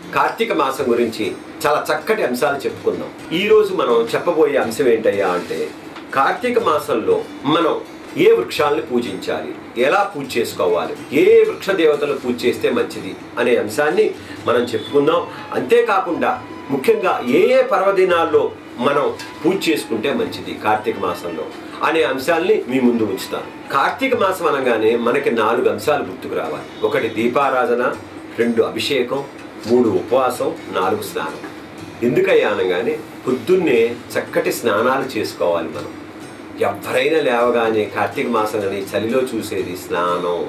కార్తీక మాసం గురించి చాలా చక్కటి అంశాలు చెప్పుకుందాం ఈ రోజు మనం చెప్పబోయే అంశం ఏంటయ్యా అంటే కార్తీక మాసంలో మనం ఏ వృక్షాలను పూజించాలి ఎలా పూజ చేసుకోవాలి ఏ వృక్ష దేవతలు పూజ చేస్తే మంచిది అనే అంశాన్ని మనం చెప్పుకుందాం అంతేకాకుండా ముఖ్యంగా ఏ ఏ పర్వదినాల్లో మనం పూజ చేసుకుంటే మంచిది కార్తీక మాసంలో అనే అంశాల్ని మీ ముందు ఉంచుతాను కార్తీక మాసం అనగానే మనకి నాలుగు అంశాలు గుర్తుకు రావాలి ఒకటి దీపారాధన రెండు అభిషేకం మూడు ఉపవాసం నాలుగు స్నానం ఎందుకయ్యా అనగానే పొద్దున్నే చక్కటి స్నానాలు చేసుకోవాలి మనం ఎవరైనా లేవగానే కార్తీక మాసం అని చలిలో చూసేది స్నానం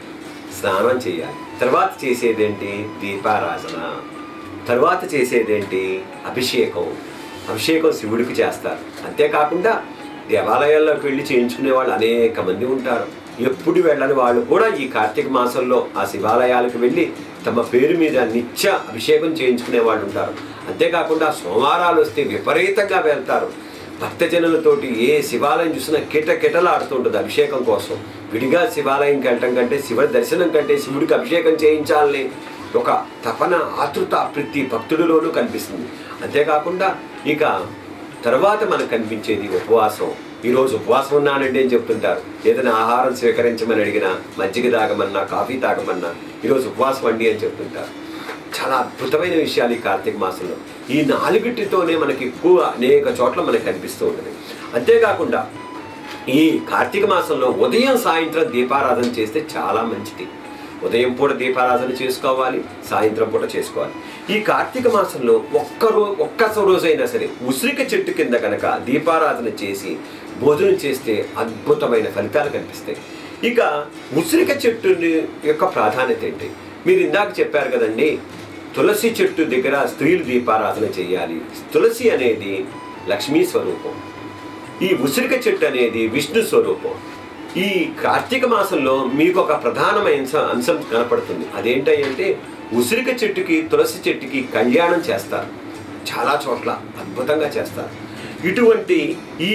స్నానం చేయాలి తర్వాత చేసేదేంటి దీపారాధన తర్వాత చేసేదేంటి అభిషేకం అభిషేకం శివుడికి చేస్తారు అంతేకాకుండా దేవాలయాల్లోకి వెళ్ళి చేయించుకునే వాళ్ళు అనేక మంది ఉంటారు ఎప్పుడు వెళ్ళని వాళ్ళు కూడా ఈ కార్తీక మాసంలో ఆ శివాలయాలకు వెళ్ళి తమ పేరు మీద నిత్య అభిషేకం చేయించుకునే వాళ్ళు ఉంటారు అంతేకాకుండా సోమవారాలు వస్తే విపరీతంగా వెళ్తారు భక్తజనులతోటి ఏ శివాలయం చూసినా కిట కిటలాడుతుంటుంది అభిషేకం కోసం విడిగా శివాలయంకి వెళ్ళటం కంటే శివ దర్శనం కంటే శివుడికి అభిషేకం చేయించాలని ఒక తపన ఆతృత ప్రతి భక్తుడిలోనూ కనిపిస్తుంది అంతేకాకుండా ఇక తర్వాత మనకు కనిపించేది ఉపవాసం ఈరోజు ఉపవాసం ఉన్నానండి అని చెప్తుంటారు ఏదైనా ఆహారం స్వీకరించమని అడిగినా మజ్జిగ తాగమన్నా కాఫీ తాగమన్నా ఈరోజు ఉపవాసం అండి అని చెప్తుంటారు చాలా అద్భుతమైన విషయాలు ఈ కార్తీక మాసంలో ఈ నాలుగిటితోనే మనకి ఎక్కువ అనేక చోట్ల మనకు కనిపిస్తూ ఉంటుంది అంతేకాకుండా ఈ కార్తీక మాసంలో ఉదయం సాయంత్రం దీపారాధన చేస్తే చాలా మంచిది ఉదయం పూట దీపారాధన చేసుకోవాలి సాయంత్రం పూట చేసుకోవాలి ఈ కార్తీక మాసంలో ఒక్క రో ఒక్క రోజైనా సరే ఉసిరిక చెట్టు కింద కనుక దీపారాధన చేసి భోజనం చేస్తే అద్భుతమైన ఫలితాలు కనిపిస్తాయి ఇక ఉసిరిక చెట్టు యొక్క ప్రాధాన్యత ఏంటి మీరు ఇందాక చెప్పారు కదండి తులసి చెట్టు దగ్గర స్త్రీలు దీపారాధన చేయాలి తులసి అనేది లక్ష్మీ స్వరూపం ఈ ఉసిరిక చెట్టు అనేది విష్ణు స్వరూపం ఈ కార్తీక మాసంలో మీకు ఒక ప్రధానమైన అంశం- అంశం కనపడుతుంది అదేంటంటే ఉసిరిక చెట్టుకి తులసి చెట్టుకి కళ్యాణం చేస్తారు చాలా చోట్ల అద్భుతంగా చేస్తారు ఇటువంటి ఈ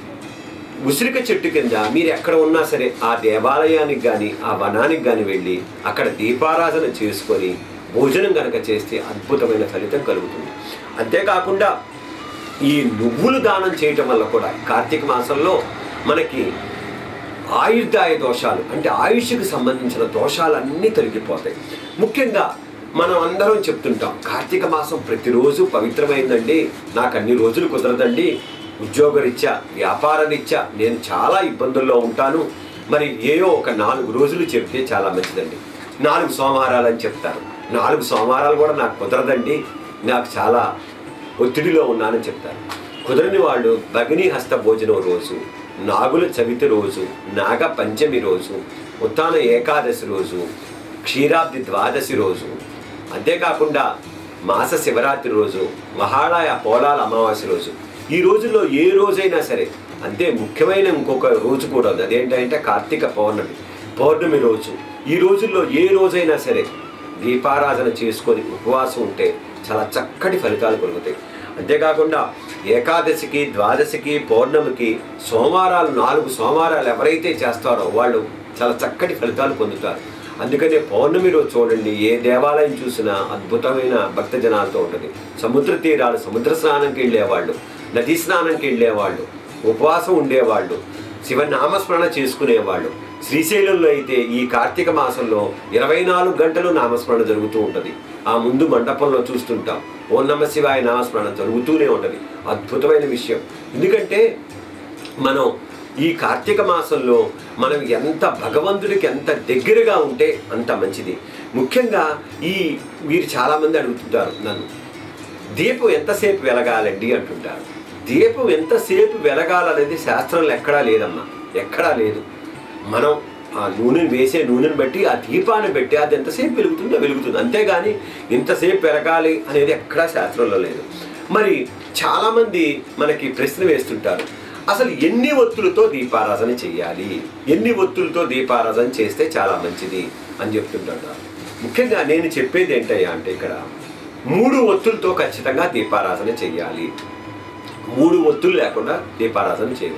ఉసిరిక చెట్టు కింద మీరు ఎక్కడ ఉన్నా సరే ఆ దేవాలయానికి కానీ ఆ వనానికి కానీ వెళ్ళి అక్కడ దీపారాధన చేసుకొని భోజనం కనుక చేస్తే అద్భుతమైన ఫలితం కలుగుతుంది అంతేకాకుండా ఈ నువ్వులు దానం చేయటం వల్ల కూడా కార్తీక మాసంలో మనకి ఆయుర్దాయ దోషాలు అంటే ఆయుష్కి సంబంధించిన దోషాలన్నీ తొలగిపోతాయి ముఖ్యంగా మనం అందరం చెప్తుంటాం కార్తీక మాసం ప్రతిరోజు పవిత్రమైందండి నాకు అన్ని రోజులు కుదరదండి ఉద్యోగరీత్యా వ్యాపారరీత్యా నేను చాలా ఇబ్బందుల్లో ఉంటాను మరి ఏయో ఒక నాలుగు రోజులు చెప్తే చాలా మంచిదండి నాలుగు సోమవారాలు అని చెప్తారు నాలుగు సోమవారాలు కూడా నాకు కుదరదండి నాకు చాలా ఒత్తిడిలో ఉన్నానని చెప్తారు కుదరని వాళ్ళు భగిని హస్త భోజనం రోజు నాగుల చవితి రోజు నాగ పంచమి రోజు ఉత్తాన ఏకాదశి రోజు క్షీరాబ్ది ద్వాదశి రోజు అంతేకాకుండా మాస శివరాత్రి రోజు మహాళయ పోలాల అమావాస్య రోజు ఈ రోజుల్లో ఏ రోజైనా సరే అంతే ముఖ్యమైన ఇంకొక రోజు కూడా ఉంది అదేంటంటే కార్తీక పౌర్ణమి పౌర్ణమి రోజు ఈ రోజుల్లో ఏ రోజైనా సరే దీపారాధన చేసుకొని ఉపవాసం ఉంటే చాలా చక్కటి ఫలితాలు కలుగుతాయి అంతేకాకుండా ఏకాదశికి ద్వాదశికి పౌర్ణమికి సోమవారాలు నాలుగు సోమవారాలు ఎవరైతే చేస్తారో వాళ్ళు చాలా చక్కటి ఫలితాలు పొందుతారు అందుకనే పౌర్ణమి రోజు చూడండి ఏ దేవాలయం చూసినా అద్భుతమైన భక్త జనాలతో ఉంటుంది సముద్ర తీరాలు సముద్ర స్నానంకి వెళ్ళేవాళ్ళు నదీ స్నానంకి వెళ్ళేవాళ్ళు ఉపవాసం ఉండేవాళ్ళు శివనామస్మరణ చేసుకునేవాళ్ళు శ్రీశైలంలో అయితే ఈ కార్తీక మాసంలో ఇరవై నాలుగు గంటలు నామస్మరణ జరుగుతూ ఉంటుంది ఆ ముందు మండపంలో చూస్తుంటాం ఓ నమ శివాయ నామస్మరణ జరుగుతూనే ఉంటుంది అద్భుతమైన విషయం ఎందుకంటే మనం ఈ కార్తీక మాసంలో మనం ఎంత భగవంతుడికి ఎంత దగ్గరగా ఉంటే అంత మంచిది ముఖ్యంగా ఈ మీరు చాలామంది అడుగుతుంటారు నన్ను దీపం ఎంతసేపు వెలగాలండి అంటుంటారు దీపం ఎంతసేపు వెలగాలనేది శాస్త్రంలో ఎక్కడా లేదమ్మా ఎక్కడా లేదు మనం ఆ నూనెను వేసే నూనెను బట్టి ఆ దీపాన్ని బట్టి అది ఎంతసేపు వెలుగుతుందో వెలుగుతుంది అంతేగాని ఇంతసేపు పెరగాలి అనేది ఎక్కడా శాస్త్రంలో లేదు మరి చాలామంది మనకి ప్రశ్న వేస్తుంటారు అసలు ఎన్ని ఒత్తులతో దీపారాధన చేయాలి ఎన్ని ఒత్తులతో దీపారాధన చేస్తే చాలా మంచిది అని చెప్తుంటారు ముఖ్యంగా నేను చెప్పేది ఏంటయ్యా అంటే ఇక్కడ మూడు ఒత్తులతో ఖచ్చితంగా దీపారాధన చేయాలి మూడు ఒత్తులు లేకుండా దీపారాధన చేయకూడదు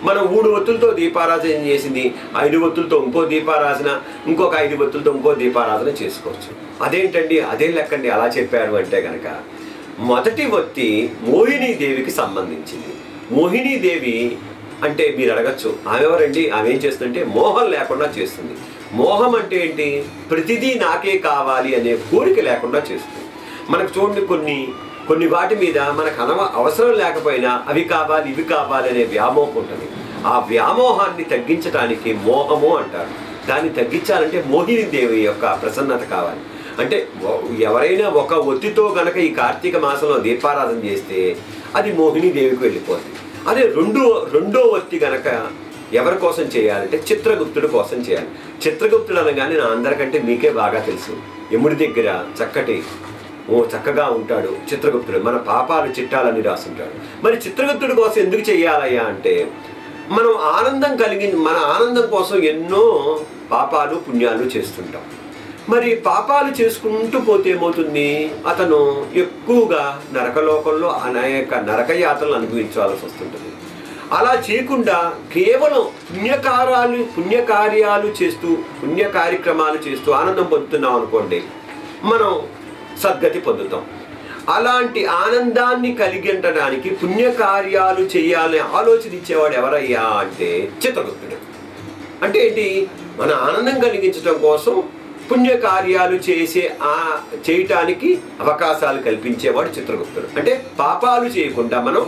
మనం మూడు ఒత్తులతో దీపారాధన చేసింది ఐదు ఒత్తులతో ఇంకో దీపారాధన ఇంకొక ఐదు ఒత్తులతో ఇంకో దీపారాధన చేసుకోవచ్చు అదేంటండి అదే లెక్కండి అలా చెప్పారు అంటే కనుక మొదటి ఒత్తి మోహిని దేవికి సంబంధించింది మోహిని దేవి అంటే మీరు అడగచ్చు ఆమె ఎవరండి ఆమె ఏం చేస్తుందంటే మోహం లేకుండా చేస్తుంది మోహం అంటే ఏంటి ప్రతిదీ నాకే కావాలి అనే కోరిక లేకుండా చేస్తుంది మనకు చూడండి కొన్ని కొన్ని వాటి మీద మనకు అనవ అవసరం లేకపోయినా అవి కావాలి ఇవి కావాలి అనే వ్యామోహం ఉంటుంది ఆ వ్యామోహాన్ని తగ్గించడానికి మోహము అంటారు దాన్ని తగ్గించాలంటే మోహిని దేవి యొక్క ప్రసన్నత కావాలి అంటే ఒ- ఎవరైనా ఒక ఒత్తితో గనక ఈ కార్తీక మాసంలో దీపారాధన చేస్తే అది మోహిని దేవికి వెళ్ళిపోతుంది అదే రెండో రెండో ఒత్తి గనక ఎవరి కోసం చేయాలంటే చిత్రగుప్తుడి కోసం చేయాలి చిత్రగుప్తుడు అనగానే నా అందరికంటే మీకే బాగా తెలుసు యముడి దగ్గర చక్కటి ఓ చక్కగా ఉంటాడు చిత్రగుప్తుడు మన పాపాలు చిట్టాలని రాస్తుంటాడు మరి చిత్రగుప్తుడి కోసం ఎందుకు చేయాలయ్యా అంటే మనం ఆనందం కలిగి మన ఆనందం కోసం ఎన్నో పాపాలు పుణ్యాలు చేస్తుంటాం మరి పాపాలు చేసుకుంటూ పోతే ఏమవుతుంది అతను ఎక్కువగా నరకలోకంలో అనేక నరకయాతనలు అనుభవించాల్సి వస్తుంటుంది అలా చేయకుండా కేవలం పుణ్యకారాలు పుణ్యకార్యాలు చేస్తూ పుణ్య కార్యక్రమాలు చేస్తూ ఆనందం పొందుతున్నాం అనుకోండి మనం సద్గతి పొందుతాం అలాంటి ఆనందాన్ని కలిగించడానికి పుణ్యకార్యాలు చేయాలని ఆలోచన ఇచ్చేవాడు ఎవరయ్యా అంటే చిత్రగుప్తుడు అంటే ఏంటి మన ఆనందం కలిగించడం కోసం పుణ్యకార్యాలు చేసే ఆ చేయటానికి అవకాశాలు కల్పించేవాడు చిత్రగుప్తుడు అంటే పాపాలు చేయకుండా మనం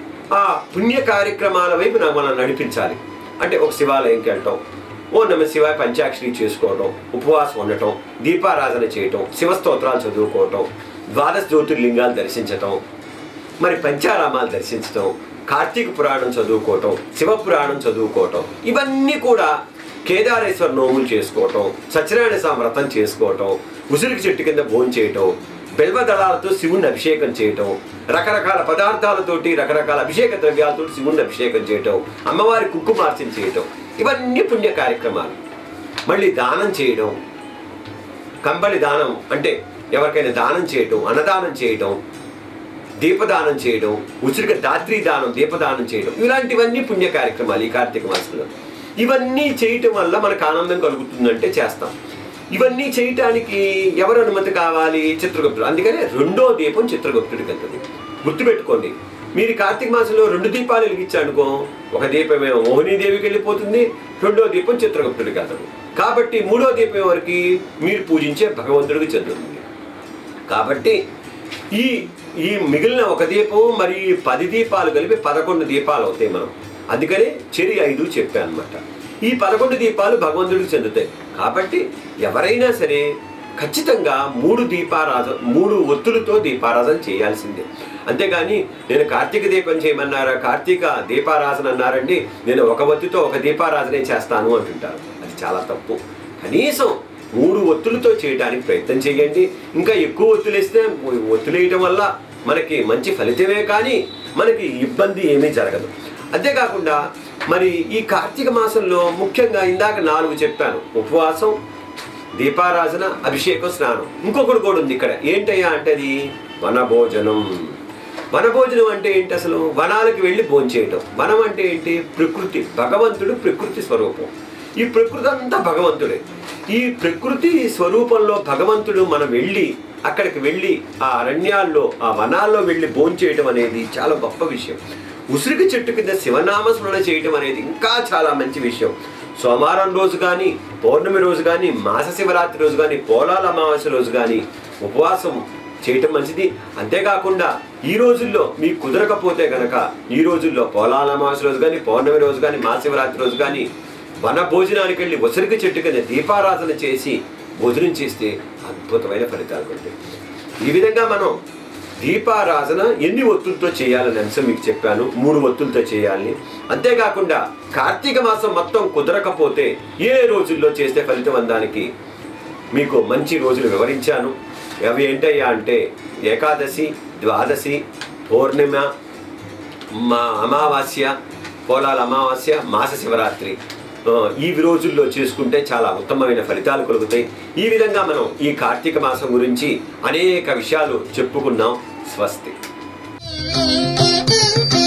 ఆ పుణ్య కార్యక్రమాల వైపు నా- మనం నడిపించాలి అంటే ఒక శివాలయంకి వెళ్ళటం ఓ నమ శివాయ పంచాక్షరి చేసుకోవటం ఉపవాసం ఉండటం దీపారాధన చేయటం శివస్తోత్రాలు చదువుకోవటం ద్వాదశ జ్యోతిర్లింగాలు దర్శించటం మరి పంచారామాలు దర్శించటం కార్తీక పురాణం చదువుకోవటం శివ పురాణం చదువుకోవటం ఇవన్నీ కూడా కేదారేశ్వర నోములు చేసుకోవటం సత్యనారాయణ స్వామి వ్రతం చేసుకోవటం ఉసిరికి చెట్టు కింద భోజనం చేయటం బెల్వ దళాలతో శివుణ్ణి అభిషేకం చేయటం రకరకాల పదార్థాలతోటి రకరకాల అభిషేక ద్రవ్యాలతో శివుణ్ణి అభిషేకం చేయటం అమ్మవారి కుక్కుమార్చన చేయటం ఇవన్నీ పుణ్య కార్యక్రమాలు మళ్ళీ దానం చేయడం కంబళి దానం అంటే ఎవరికైనా దానం చేయటం అన్నదానం చేయటం దీపదానం చేయడం ఉసిరిక దాత్రి దానం దీపదానం చేయడం ఇలాంటివన్నీ పుణ్య కార్యక్రమాలు ఈ కార్తీక మాసంలో ఇవన్నీ చేయటం వల్ల మనకు ఆనందం కలుగుతుందంటే చేస్తాం ఇవన్నీ చేయటానికి ఎవరు అనుమతి కావాలి చిత్రగుప్తుడు అందుకనే రెండో దీపం చిత్రగుప్తుడికి వెళ్తుంది గుర్తుపెట్టుకోండి మీరు ఈ కార్తీక మాసంలో రెండు దీపాలు వెలిగించానుకో ఒక దీపమేమో మోహినీదేవికి వెళ్ళిపోతుంది రెండో దీపం చిత్రగుప్తుడికి వెళ్తుంది కాబట్టి మూడో దీపం ఎవరికి మీరు పూజించే భగవంతుడికి చెందుతుంది కాబట్టి ఈ ఈ మిగిలిన ఒక దీపం మరి ఈ పది దీపాలు కలిపి పదకొండు దీపాలు అవుతాయి మనం అందుకనే చెరి ఐదు చెప్పాను అనమాట ఈ పదకొండు దీపాలు భగవంతుడికి చెందుతాయి కాబట్టి ఎవరైనా సరే ఖచ్చితంగా మూడు దీపారాధన మూడు ఒత్తులతో దీపారాధన చేయాల్సిందే అంతేగాని నేను కార్తీక దీపం చేయమన్నారా కార్తీక దీపారాధన అన్నారండి నేను ఒక ఒత్తితో ఒక దీపారాధనే చేస్తాను అంటుంటారు అది చాలా తప్పు కనీసం మూడు ఒత్తులతో చేయడానికి ప్రయత్నం చేయండి ఇంకా ఎక్కువ ఒత్తులు వేస్తే ఒత్తులు వేయటం వల్ల మనకి మంచి ఫలితమే కానీ మనకి ఇబ్బంది ఏమీ జరగదు అంతేకాకుండా మరి ఈ కార్తీక మాసంలో ముఖ్యంగా ఇందాక నాలుగు చెప్పాను ఉపవాసం దీపారాధన అభిషేకం స్నానం ఇంకొకటి కూడా ఉంది ఇక్కడ ఏంటయ్యా అంటే అది వనభోజనం వనభోజనం అంటే ఏంటి అసలు వనాలకు వెళ్ళి భోంచేయటం వనం అంటే ఏంటి ప్రకృతి భగవంతుడు ప్రకృతి స్వరూపం ఈ ప్రకృతి అంతా భగవంతుడే ఈ ప్రకృతి స్వరూపంలో భగవంతుడు మనం వెళ్ళి అక్కడికి వెళ్ళి ఆ అరణ్యాల్లో ఆ వనాల్లో వెళ్ళి భోంచేయటం అనేది చాలా గొప్ప విషయం ఉసిరికి చెట్టు కింద శివనామస్మరణ చేయటం అనేది ఇంకా చాలా మంచి విషయం సోమవారం రోజు కానీ పౌర్ణమి రోజు కానీ మాస శివరాత్రి రోజు కానీ పోలాల అమావాస్య రోజు కానీ ఉపవాసం చేయటం మంచిది అంతేకాకుండా ఈ రోజుల్లో మీకు కుదరకపోతే గనక ఈ రోజుల్లో పోలాల అమావాస్య రోజు కానీ పౌర్ణమి రోజు కానీ మహాశివరాత్రి రోజు కానీ వన భోజనానికి వెళ్ళి ఉసిరికి చెట్టు కింద దీపారాధన చేసి భోజనం చేస్తే అద్భుతమైన ఫలితాలు ఉంటాయి ఈ విధంగా మనం దీపారాధన ఎన్ని ఒత్తులతో చేయాలని అంశం మీకు చెప్పాను మూడు ఒత్తులతో చేయాలని అంతేకాకుండా కార్తీక మాసం మొత్తం కుదరకపోతే ఏ రోజుల్లో చేస్తే ఫలితం అందానికి మీకు మంచి రోజులు వివరించాను అవి ఏంటయ్యా అంటే ఏకాదశి ద్వాదశి పౌర్ణిమ మా అమావాస్య పోలాల అమావాస్య మాస శివరాత్రి ఆ, ఈ రోజుల్లో చేసుకుంటే చాలా ఉత్తమమైన ఫలితాలు కలుగుతాయి ఈ విధంగా మనం ఈ కార్తీక మాసం గురించి అనేక విషయాలు చెప్పుకున్నాం స్వస్తి Thank you.